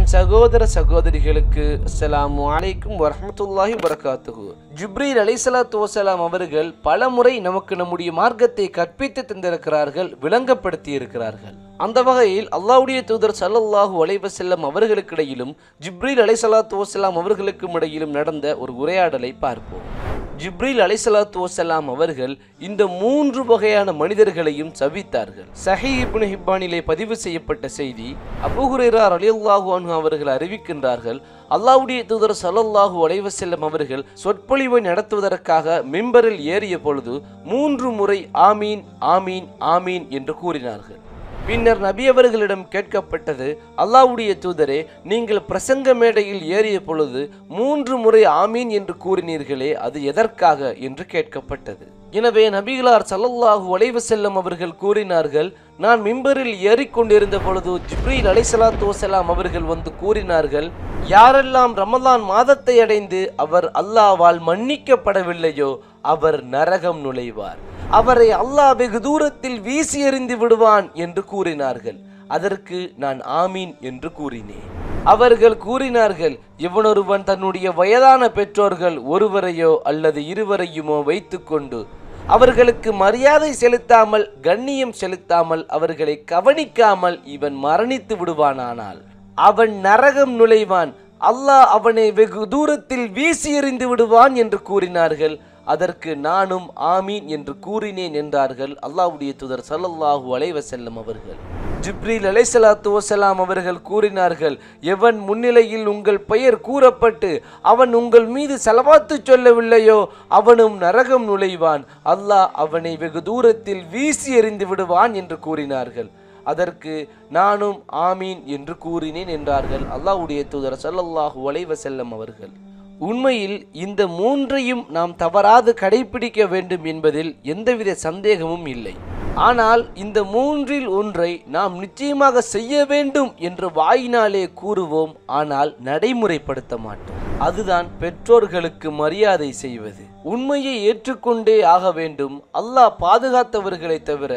சகோதர சகோதரிகளுக்கு அஸ்ஸலாமு அலைக்கும் வரஹ்மத்துல்லாஹி வரகாத்துஹு ஜிப்ரீல் அலைஹிஸ்ஸலாத்து வஸலாம் அவர்கள் பலமுறை நமக்கு நம்முடைய மார்க்கத்தை கற்பித்து தந்திருக்கிறார்கள் விளங்கப்படுத்தி இருக்கிறார்கள் அந்த வகையில் அல்லாஹ்வுடைய தூதர் ஸல்லல்லாஹு அலைஹி வஸல்லம் அவர்களுக்கிடையிலும் ஜிப்ரீல் அலைஹிஸ்ஸலாத்து வஸலாம் அவர்களுக்கும் இடையிலும் நடந்த ஒரு உரையாடலை பார்ப்போம் ஜிப்ரீல் அலைசலாத்து வசலாம் அவர்கள் இந்த மூன்று வகையான மனிதர்களையும் சபித்தார்கள் சஹி இப்னு ஹிப்பானிலே பதிவு செய்யப்பட்ட செய்தி அபுஹுரேரா ரலியல்லாஹு அன்ஹு அவர்கள் அறிவிக்கின்றார்கள் அல்லாஹ்வுடைய தூதர் ஸல்லல்லாஹு அலைஹி வஸல்லம் அவர்கள் சொற்பொழிவை நடத்துவதற்காக மிம்பரில் ஏறிய பொழுது மூன்று முறை ஆமீன் ஆமீன் ஆமீன் என்று கூறினார்கள் பின்னர் நபி அவர்களிடம் கேட்கப்பட்டது அல்லாஹ்வுடைய தூதரே நீங்கள் பிரசங்க மேடையில் ஏறிய பொழுது மூன்று முறை ஆமீன் என்று கூறினீர்களே அது எதற்காக என்று கேட்கப்பட்டது எனவே நபிகளார் ஸல்லல்லாஹு அலைஹி வஸல்லம் அவர்கள் கூறினார்கள் நான் மிம்பரில் ஏறிக்கொண்டிருந்த பொழுது ஜிப்ரீல் அலைஹிஸ்ஸலாத்து வஸலாம் அவர்கள் வந்து கூறினார்கள் யாரெல்லாம் ரமலான் மாதத்தை அடைந்து அவர் அல்லாஹ்வால் மன்னிக்கப்படவில்லையோ அவர் நரகம் நுழைவார் அவரை அல்லாஹ் வெகு தூரத்தில் வீசி எறிந்து விடுவான் என்று கூறினார்கள் அதற்கு நான் ஆமீன் என்று கூறினேன் அவர்கள் கூறினார்கள் இவனொருவன் தன்னுடைய வயதான பெற்றோர்கள் ஒருவரையோ அல்லது இருவரையுமோ வைத்துக்கொண்டு அவர்களுக்கு மரியாதை செலுத்தாமல் கண்ணியம் செலுத்தாமல் அவர்களை கவனிக்காமல் இவன் மரணித்து விடுவானானால் அவன் நரகம் நுழைவான் அல்லாஹ் அவனை வெகு தூரத்தில் வீசி எறிந்து விடுவான் என்று கூறினார்கள் அதற்கு நானும் ஆமீன் என்று கூறினேன் என்றார்கள் அல்லாஹ்வுடைய தூதர் ஸல்லல்லாஹு அலைஹி வஸல்லம் அவர்கள் ஜிப்ரீல் அலைஹிஸ்ஸலாத்து வஸலாம் அவர்கள் கூறினார்கள் எவன் முன்னிலையில் உங்கள் பெயர் கூறப்பட்டு அவன் உங்கள் மீது செலவாத்து சொல்லவில்லையோ அவனும் நரகம் நுழைவான் அல்லாஹ் அவனை வெகு தூரத்தில் வீசி எறிந்து விடுவான் என்று கூறினார்கள் அதற்கு நானும் ஆமீன் என்று கூறினேன் என்றார்கள் அல்லாஹ்வுடைய தூதர் ஸல்லல்லாஹு அலைஹி வஸல்லம் அவர்கள் உண்மையில் இந்த மூன்றையும் நாம் தவறாது கடைபிடிக்க வேண்டும் என்பதில் எந்தவித சந்தேகமும் இல்லை ஆனால் இந்த மூன்றில் ஒன்றை நாம் நிச்சயமாக செய்ய வேண்டும் என்று வாயினாலே கூறுவோம் ஆனால் நடைமுறைப்படுத்த மாட்டோம் அதுதான் பெற்றோர்களுக்கு மரியாதை செய்வது உண்மையை ஏற்றுக்கொண்டே ஆக வேண்டும் அல்லாஹ் பாதுகாத்தவர்களை தவிர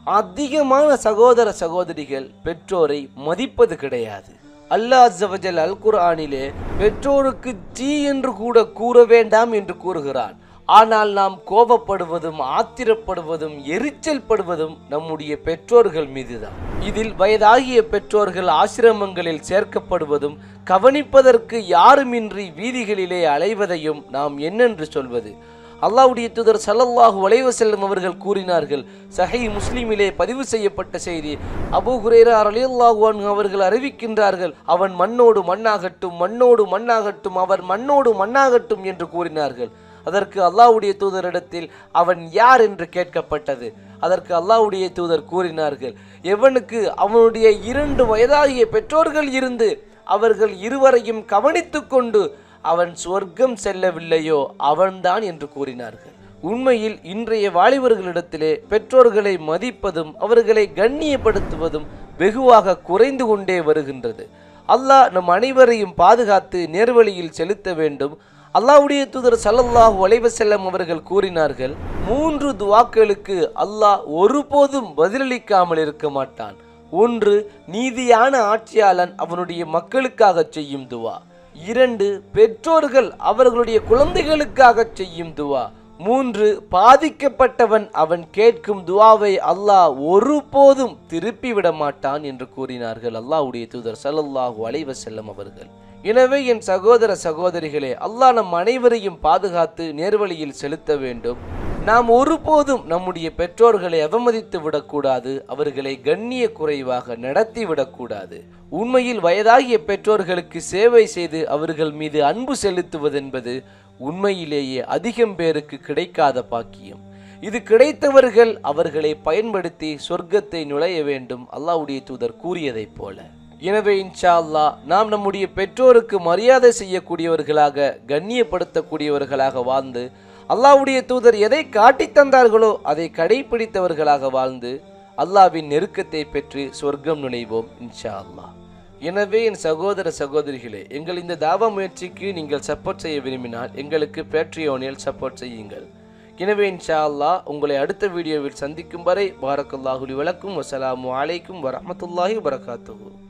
அதிகமான சகோதர சகோதரிகள் பெற்றோரை மதிப்பது கிடையாது அல்லாஹ் அஸ்ஸவஜல் அல் குர்ஆனிலே பெற்றோருக்கு தீ என்று கூட கூற வேண்டாம் என்று கூறுகிறான் ஆனால் நாம் கோபப்படுவதும் ஆத்திரப்படுவதும் எரிச்சல் படுவதும் நம்முடைய பெற்றோர்கள் மீதுதான் இதில் வயதாகிய பெற்றோர்கள் ஆசிரமங்களில் சேர்க்கப்படுவதும் கவனிப்பதற்கு யாருமின்றி வீதிகளிலே அலைவதையும் நாம் என்னென்று சொல்வது அல்லாஹ்வுடைய தூதர் ஸல்லல்லாஹு அலைஹி வஸல்லம் அவர்கள் கூறினார்கள் சஹீ முஸ்லிமிலே பதிவு செய்யப்பட்ட செய்தி அபூ ஹுரைரா ரலியல்லாஹு அன்ஹு அவர்கள் அறிவிக்கின்றார்கள் அவன் மண்ணோடு மண்ணாகட்டும் மண்ணோடு மண்ணாகட்டும் அவர் மண்ணோடு மண்ணாகட்டும் என்று கூறினார்கள் அதற்கு அல்லாஹ்வுடைய தூதரிடத்தில் அவன் யார் என்று கேட்கப்பட்டது அதற்கு அல்லாஹ்வுடைய தூதர் கூறினார்கள் எவனுக்கு அவனுடைய இரண்டு வயதாகிய பெற்றோர்கள் இருந்து அவர்கள் இருவரையும் கவனித்துக் கொண்டு அவன் சொர்க்கம் செல்லவில்லையோ அவன்தான் என்று கூறினார்கள் உண்மையில் இன்றைய வாலிபர்களிடத்திலே பெற்றோர்களை மதிப்பதும் அவர்களை கண்ணியப்படுத்துவதும் வெகுவாக குறைந்து கொண்டே வருகின்றது அல்லாஹ் நம் அனைவரையும் பாதுகாத்து நேர்வழியில் செலுத்த வேண்டும் அல்லாஹ்வுடைய தூதர் ஸல்லல்லாஹு அலைஹி வஸல்லம் அவர்கள் கூறினார்கள் மூன்று துவாக்களுக்கு அல்லாஹ் ஒருபோதும் பதிலளிக்காமல் இருக்க மாட்டான் ஒன்று நீதியான ஆட்சியாளன் அவனுடைய மக்களுக்காக செய்யும் துவா இரண்டு பெற்றோர்கள் அவர்களுடைய குழந்தைகளுக்காக செய்யும் துவா மூன்று பாதிக்கப்பட்டவன் அவன் கேட்கும் துவாவை அல்லாஹ் ஒருபோதும் திருப்பி விட மாட்டான் என்று கூறினார்கள் அல்லாஹ்வுடைய தூதர் ஸல்லல்லாஹு அலைஹி வஸல்லம் அவர்கள் எனவே என் சகோதர சகோதரிகளே அல்லாஹ் நம் அனைவரையும் பாதுகாத்து நேர்வழியில் செலுத்த வேண்டும் நாம் ஒருபோதும் நம்முடைய பெற்றோர்களை அவமதித்து விடக்கூடாது அவர்களை கண்ணிய குறைவாக நடத்தி விடக்கூடாது உண்மையில் வயதாகிய பெற்றோர்களுக்கு சேவை செய்து அவர்கள் மீது அன்பு செலுத்துவதென்பது உண்மையிலேயே அதிகம் பேருக்கு கிடைக்காத பாக்கியம் இது கிடைத்தவர்கள் அவர்களை பயன்படுத்தி சொர்க்கத்தை நுழைய வேண்டும் அல்லாஹ்வுடைய தூதர் கூறியதைப் போல எனவே இன்ஷா அல்லாஹ் நாம் நம்முடைய பெற்றோருக்கு மரியாதை செய்யக்கூடியவர்களாக கண்ணியப்படுத்தக்கூடியவர்களாக வாழ்ந்து அல்லாஹ்வுடைய தூதர் எதை காட்டித் தந்தார்களோ அதை கடைபிடித்தவர்களாக வாழ்ந்து அல்லாஹ்வின் நெருக்கத்தை பெற்று சொர்க்கம் நுழைவோம் இன்ஷா அல்லாஹ் எனவே என் சகோதர சகோதரிகளே எங்கள் இந்த தாவா முயற்சிக்கு நீங்கள் சப்போர்ட் செய்ய விரும்பினால் எங்களுக்கு பேட்ரியோனில் சப்போர்ட் செய்யுங்கள் எனவே இன்ஷா அல்லாஹ் உங்களை அடுத்த வீடியோவில் சந்திக்கும் வரை பாரக்கல்லாஹுலி வழக்கும் வசலாமு அலைக்கும் வரமத்துல்லாஹி வரகாத்துஹு